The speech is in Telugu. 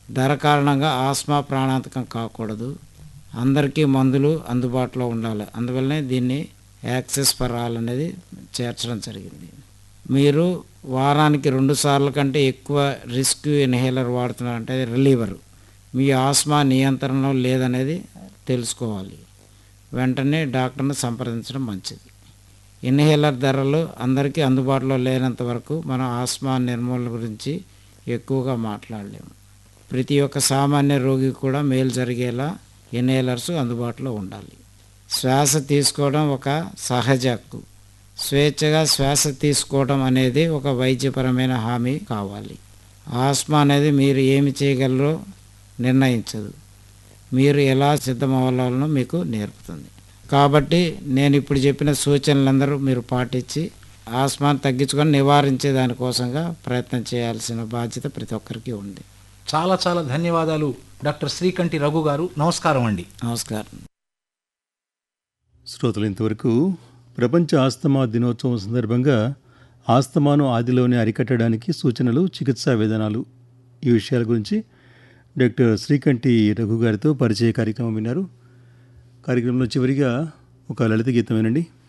ధర కారణంగా ఆస్మా ప్రాణాంతకం కాకూడదు అందరికీ మందులు అందుబాటులో ఉండాలి అందువల్లనే దీన్ని యాక్సెస్ ఫర్ ఆల్ అనేది చేర్చడం జరిగింది మీరు వారానికి రెండు సార్లు కంటే ఎక్కువ రిస్క్ ఇన్హేలర్ వాడుతున్నారంటే అది రిలీవర్ మీ ఆస్మా నియంత్రణలో లేదనేది తెలుసుకోవాలి వెంటనే డాక్టర్ని సంప్రదించడం మంచిది ఇన్హేలర్ ధరలు అందరికీ అందుబాటులో లేనంత వరకు మనం ఆస్మా నిర్మూలన గురించి ఎక్కువగా మాట్లాడలేము ప్రతి ఒక్క సామాన్య రోగికి కూడా మేలు జరిగేలా ఇన్హేలర్స్ అందుబాటులో ఉండాలి శ్వాస తీసుకోవడం ఒక సహజ హక్కు స్వేచ్ఛగా శ్వాస తీసుకోవడం అనేది ఒక వైద్యపరమైన హామీ కావాలి ఆస్మా అనేది మీరు ఏమి చేయగలరో నిర్ణయించదు మీరు ఎలా సిద్ధమవ్వాలో మీకు నేర్పుతుంది కాబట్టి నేను ఇప్పుడు చెప్పిన సూచనలందరూ మీరు పాటించి ఆస్మాను తగ్గించుకొని నివారించే దానికోసంగా ప్రయత్నం చేయాల్సిన బాధ్యత ప్రతి ఒక్కరికి ఉంది చాలా చాలా ధన్యవాదాలు డాక్టర్ శ్రీకంఠి రఘు గారు నమస్కారం అండి నమస్కారం శ్రోతలు ఇంతవరకు ప్రపంచ ఆస్తమా దినోత్సవం సందర్భంగా ఆస్తమాను ఆదిలోనే అరికట్టడానికి సూచనలు చికిత్సా విధానాలు ఈ విషయాల గురించి డాక్టర్ శ్రీకంఠి రఘు గారితో పరిచయ కార్యక్రమం విన్నారు కార్యక్రమంలో చివరిగా ఒక లలిత గీతం వినండి